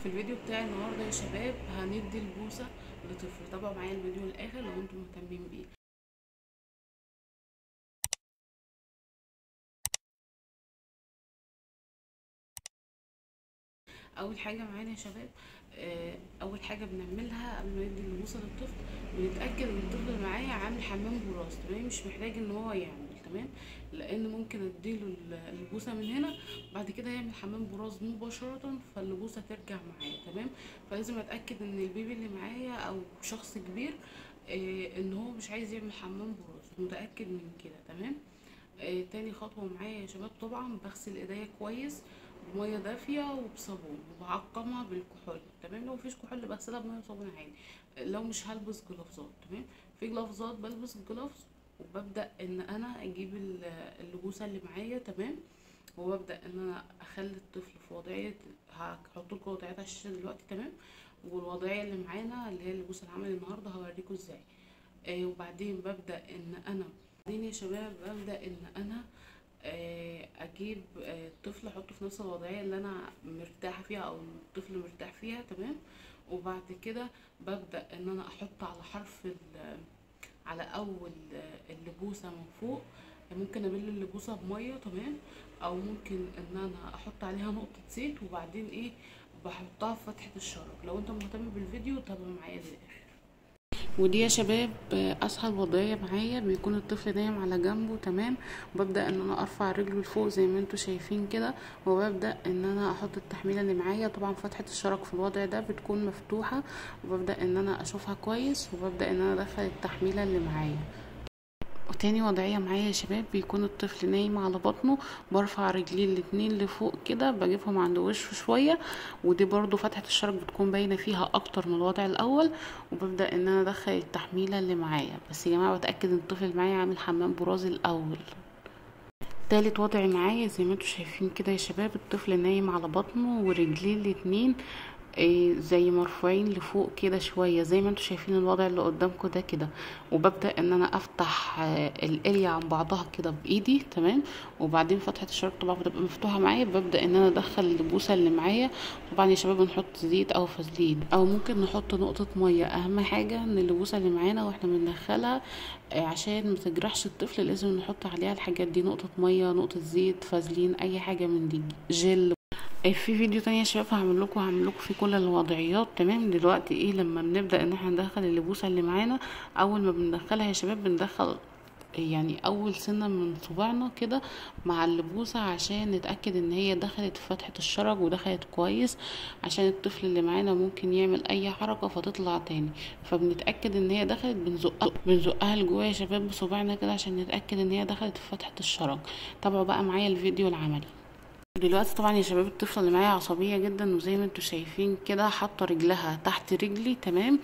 في الفيديو بتاعي النهارده يا شباب هندي البوسه لطفل تابعوا معايا الفيديو للاخر لو انتم مهتمين بيه اول حاجه معانا يا شباب آه، اول حاجه بنعملها قبل ما ندي البوسه للطفل بنتاكد ان الطفل اللي معايا عامل حمام براس تمام مش محتاج ان هو يعمل تمام لان ممكن اديله ال- البوسه من هنا بعد كده يعمل حمام براس مباشره فالبوسه ترجع معايا تمام فلازم اتاكد ان البيبي اللي معايا او شخص كبير آه، ان هو مش عايز يعمل حمام براس متاكد من كده تمام آه، تاني خطوه معايا يا شباب طبعا بغسل ايديا كويس بميه دافيه وبصابون وبعقمها بالكحول تمام لو مفيش كحول بغسلها بميه وصابون عادي لو مش هلبس جلافزات تمام في جلافزات بلبس جلافز وببدا ان انا اجيب ال- اللبوسه اللي معايا تمام وببدا ان انا اخلي الطفل في وضعيه هحط لكم وضعيات على الشاشه دلوقتي تمام والوضعيه اللي معانا اللي هي اللبوسه العمل النهارده هوريكم ازاي آه وبعدين ببدا ان انا بعدين يا شباب ببدا ان انا آه، اجيب آه، الطفل احطه في نفس الوضعيه اللي انا مرتاحه فيها او الطفل مرتاح فيها تمام وبعد كده ببدا ان انا احط على حرف ال- على اول آه، اللبوسه من فوق ممكن ابل اللبوسه بميه تمام او ممكن ان انا احط عليها نقطه زيت وبعدين ايه بحطها في فتحه الشرج لو انت مهتم بالفيديو تابع معايا للاخر ودي يا شباب اسهل وضعيه معايا بيكون الطفل نايم على جنبه تمام وببدا ان انا ارفع رجله لفوق زي ما انتم شايفين كده وببدا ان انا احط التحميله اللي معايا طبعا فتحه الشرج في الوضع ده بتكون مفتوحه وببدا ان انا اشوفها كويس وببدا ان انا ادخل التحميله اللي معايا وتاني وضعية معايا يا شباب بيكون الطفل نايم على بطنه برفع رجليه الاتنين لفوق كده بجيبهم عند وشه شوية ودي برضو فتحة الشرج بتكون باينة فيها اكتر من الوضع الاول وببدأ ان انا ادخل التحميلة اللي معايا بس يا جماعة بتأكد ان الطفل اللي معايا عامل حمام براز الاول تالت وضع معايا زي ما انتوا شايفين كده يا شباب الطفل نايم على بطنه ورجليه الاتنين إيه زي مرفوعين لفوق كده شويه زي ما انتوا شايفين الوضع اللي قدامكم ده كده وببدا ان انا افتح آه، الاليا عن بعضها كده بايدي تمام وبعدين فتحه الشرج طبعا بتبقى مفتوحه معايا ببدا ان انا ادخل اللبوسه اللي معايا طبعا يا شباب بنحط زيت او فازلين او ممكن نحط نقطه ميه اهم حاجه ان اللبوسه اللي معانا واحنا بندخلها آه، عشان ما تجرحش الطفل لازم نحط عليها الحاجات دي نقطه ميه نقطه زيت فازلين اي حاجه من دي جل في فيديو تاني يا شباب هعمل لكم هعمل لكم فيه كل الوضعيات تمام دلوقتي ايه لما بنبدا ان احنا ندخل اللبوسه اللي معانا اول ما بندخلها يا شباب بندخل يعني اول سنه من صباعنا كده مع اللبوسه عشان نتاكد ان هي دخلت في فتحه الشرج ودخلت كويس عشان الطفل اللي معانا ممكن يعمل اي حركه فتطلع تاني فبنتاكد ان هي دخلت بنزقها بنزقها لجوه يا شباب بصباعنا كده عشان نتاكد ان هي دخلت في فتحه الشرج تابعوا بقى معايا الفيديو العملي دلوقتي طبعا يا شباب الطفله اللي معايا عصبيه جدا وزي ما انتوا شايفين كده حاطه رجلها تحت رجلي تمام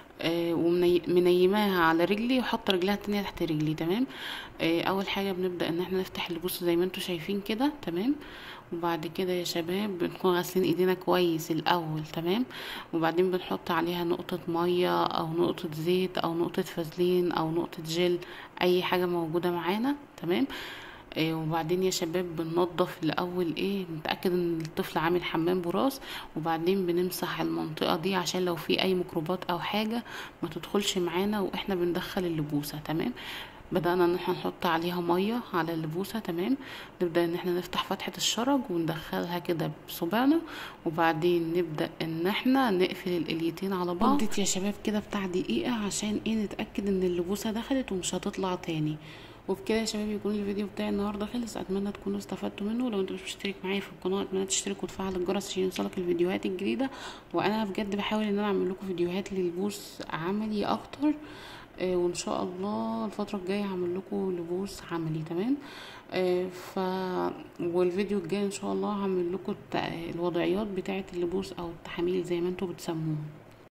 آه ومنيماها على رجلي وحاطه رجلها التانية تحت رجلي تمام آه اول حاجه بنبدا ان احنا نفتح البوصه زي ما انتوا شايفين كده تمام وبعد كده يا شباب بنكون غاسلين ايدينا كويس الاول تمام وبعدين بنحط عليها نقطه ميه او نقطه زيت او نقطه فازلين او نقطه جل اي حاجه موجوده معانا تمام آه، وبعدين يا شباب بننضف الاول ايه نتاكد ان الطفل عامل حمام براس وبعدين بنمسح المنطقه دي عشان لو في اي ميكروبات او حاجه ما تدخلش معانا واحنا بندخل اللبوسه تمام بدأنا ان احنا نحط عليها مية على اللبوسة تمام نبدأ ان احنا نفتح فتحة الشرج وندخلها كده بصبعنا وبعدين نبدأ ان احنا نقفل الاليتين على بعض مدة يا شباب كده بتاع دقيقة عشان ايه نتأكد ان اللبوسة دخلت ومش هتطلع تاني وبكده يا شباب يكون الفيديو بتاعي النهارده خلص اتمنى تكونوا استفدتوا منه لو انت مش مشترك معايا في القناه اتمنى تشترك وتفعل الجرس عشان يوصلك الفيديوهات الجديده وانا بجد بحاول ان انا اعمل لكم فيديوهات للبوس عملي اكتر آه وان شاء الله الفتره الجايه هعمل لكم لبوس عملي تمام آه ف والفيديو الجاي ان شاء الله هعمل لكم الت- الوضعيات بتاعه اللبوس او التحاميل زي ما انتوا بتسموها